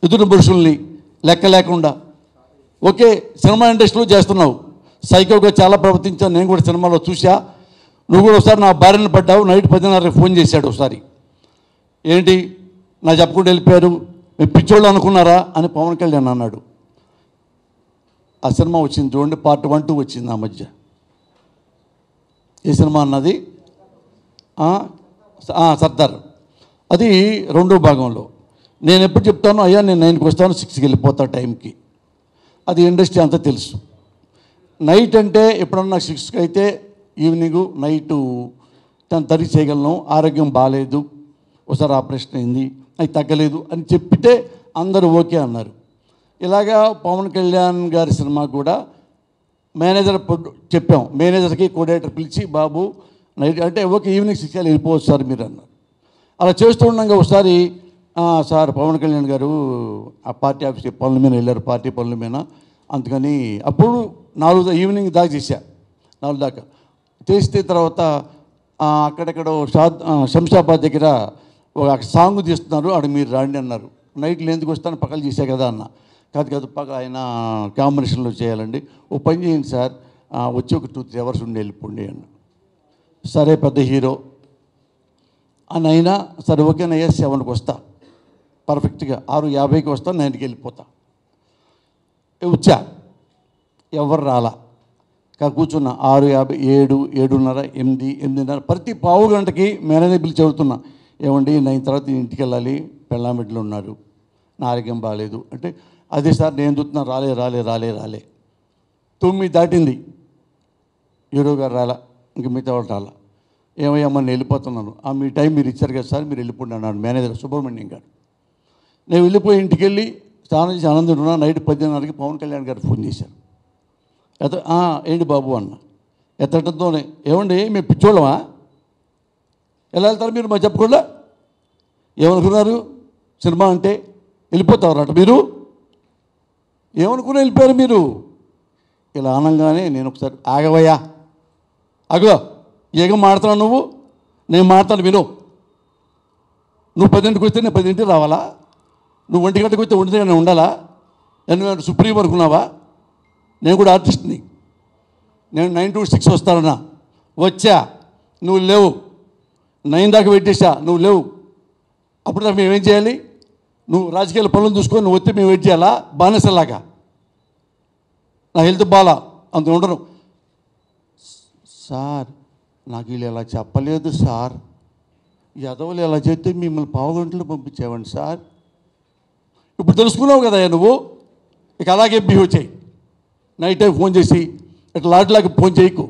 ఎదురు పురుషుల్ని లెక్క లేకుండా ఓకే సినిమా ఇండస్ట్రీలో చేస్తున్నావు సైకోగా చాలా ప్రవర్తించాను నేను కూడా సినిమాలో చూసా నువ్వు కూడా ఒకసారి నా భార్యను పడ్డావు నైట్ పదిన్నర ఫోన్ చేశాడు ఒకసారి ఏంటి నా చెప్పకుండా వెళ్ళిపోయారు మేము పిచ్చోళ్ళు అనుకున్నారా అని పవన్ కళ్యాణ్ అన్నాడు ఆ సినిమా వచ్చింది చూడండి పార్ట్ వన్ టూ వచ్చింది ఆ మధ్య ఏ సినిమా అన్నది ఆ, స- ఆ, సర్దార్ అది రెండో భాగంలో నేను ఎప్పుడు చెప్తాను అయ్యా నేను నైన్కి వస్తాను సిక్స్కి వెళ్ళిపోతా టైంకి అది ఇండస్ట్రీ అంతా తెలుసు నైట్ అంటే ఎప్పుడన్నా సిక్స్కి అయితే ఈవినింగ్ నైటు తను తరి చేయగలను ఆరోగ్యం బాగాలేదు ఒకసారి ఆపరేషన్ అయింది అది తగ్గలేదు అని చెప్పితే అందరూ ఓకే అన్నారు ఇలాగా పవన్ కళ్యాణ్ గారి సినిమా కూడా మేనేజర్ ప్రొడ్యూ- చెప్పాం మేనేజర్కి కోడేటర్ పిలిచి బాబు నైట్ అంటే ఓకే ఈవినింగ్ సిక్స్ వెళ్ళిపోవచ్చు సార్ మీరు అన్నారు అలా చేస్తూ ఉండగా ఒకసారి "ఆ, సార్ పవన్ కళ్యాణ్ గారు ఆ పార్టీ ఆఫీస్ పనుల మీద వెళ్ళారు పార్టీ పనుల మీద అందుకని అప్పుడు నాలుగు దా- ఈవినింగ్ దాకా చేశా నాలుగు దాకా చేస్తే తర్వాత ఆ, అక్కడెక్కడో షాద్ ఆ, శంషాబాద్ దగ్గర ఒక సాంగ్ తీస్తున్నారు ఆడ మీరు రాండి అన్నారు నైట్లో ఎందుకు వస్తాను పక్కలు చేశా కదా అన్న కాదు కాదు పక్క ఆయన కాంబినేషన్లో చేయాలండి ఓ పని చేయండి సార్ ఆ, వచ్చి ఒక టూ త్రీ అవర్స్ ఉండి వెళ్ళిపోండి అన్న సరే పెద్ద హీరో అని అయినా సరే ఓకేనయ్యా సెవెన్కి వస్తా పర్ఫెక్ట్గా ఆరు యాభైకి వస్తా నైన్కి వెళ్ళిపోతా ఏ వచ్చా ఎవరు రాలా కా కూర్చున్న ఆరు యాభై ఏడు ఏడున్నర ఎనిమిది ఎనిమిదిన్నర ప్రతి పావు గంటకి మేనేజర్ పిలిచి చదువుతున్నా ఏమండి నైన్ తర్వాత ఇంటికి వెళ్ళాలి పెళ్ళామిట్లో ఉన్నారు నా ఆరోగ్యం బాగాలేదు అంటే అదే సార్ నేను చూస్తున్నా రాలే రాలే రాలే రాలే తొమ్మిది దాటింది హీరో గారు రాలా ఇంక మిగతా వాళ్ళు రాలా ఏమయ్యా నేను వెళ్ళిపోతున్నాను ఆ మీ టైం మీరు ఇచ్చారు కదా సార్ మీరు వెళ్ళిపోండి అన్నాడు మేనేజర్ సుబ్రహ్మణ్యం గారు నేను వెళ్ళిపోయి ఇంటికి వెళ్ళి స్నానం చేసి ఆనందం ఉన్నా నైట్ పద్దెనిమిదిన్నరకి పవన్ కళ్యాణ్ గారు ఫోన్ చేశారు ఎత "ఆ, ఏంటి బాబు అన్న ఎత్తటంతోనే ఏమండి మేము పిచ్చోళ్ళమా ఎలా వెళ్తారు మీరు మా చెప్పకుండా ఏమనుకున్నారు సినిమా అంటే వెళ్ళిపోతారట మీరు ఏమనుకుని వెళ్ళిపోయారు మీరు ఇలా అనగానే నేను ఒకసారి ఆగవయ్యా అగో ఏగ మాడుతున్నావు నువ్వు నేను మాడతాను విను నువ్వు పదింటికి వస్తే నేను పదింటికి రావాలా నువ్వు ఒంటి గంటకు వస్తే ఒంటి దగ్గర ఉండాలా నేను సుప్రీం అనుకున్నావా నేను కూడా ఆర్టిస్ట్ని నేను నైన్ టు సిక్స్ వస్తానన్నా వచ్చా నువ్వు లేవు నైన్ దాకా పెట్టేసా నువ్వు లేవు అప్పుడు దాకా మేము ఏం చేయాలి నువ్వు రాజకీయాల పనులు చూసుకొని నువ్వు వస్తే మేము వెయిట్ చేయాలా బానిసలాగా నా హెల్త్ బాలా అంత ఉండను సార్ నాకు వీళ్ళు ఇలా చెప్పలేదు సార్ యదవులు ఇలా చేస్తే మిమ్మల్ని పావుగంటలు పంపించేవండి సార్ ఇప్పుడు తెలుసుకున్నావు కదా నువ్వు ఇక అలాగే బిహేవ్ చేయి నైట్ టైం ఫోన్ చేసి ఇట్లా లాట్లాకి ఫోన్ చేయకు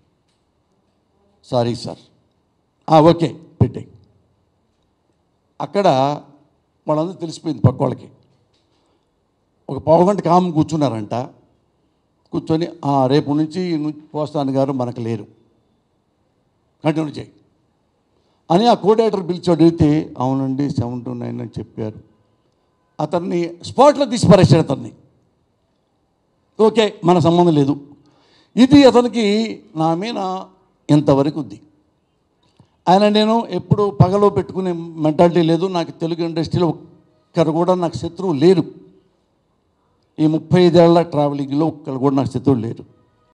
సారీ సార్ "ఆ, ఓకే పెట్టేయి అక్కడ వాళ్ళందరూ తెలిసిపోయింది పక్క వాళ్ళకి ఒక పావు గంట కామ్ కూర్చున్నారంట కూర్చొని "ఆ, రేపు నుంచి ను- పోస్తాను గారు మనకు లేరు కంటిన్యూ చేయి అని ఆ కోడేటర్ పిలిచి అడిగితే అవునండి సెవెన్ టు నైన్ అని చెప్పారు అతన్ని స్పాట్లో తీసి పరేశాడు అతన్ని ఓకే మన సంబంధం లేదు ఇది అతనికి నా మీద ఇంతవరకు ఉంది ఆయన నేను ఎప్పుడు పగలో పెట్టుకునే మెంటాలిటీ లేదు నాకు తెలుగు ఇండస్ట్రీలో ఒక్కరు కూడా నాకు శత్రువు లేరు ఈ ముప్పై ఐదేళ్ల ట్రావెలింగ్లో ఒక్కరు కూడా నాకు శత్రువు లేరు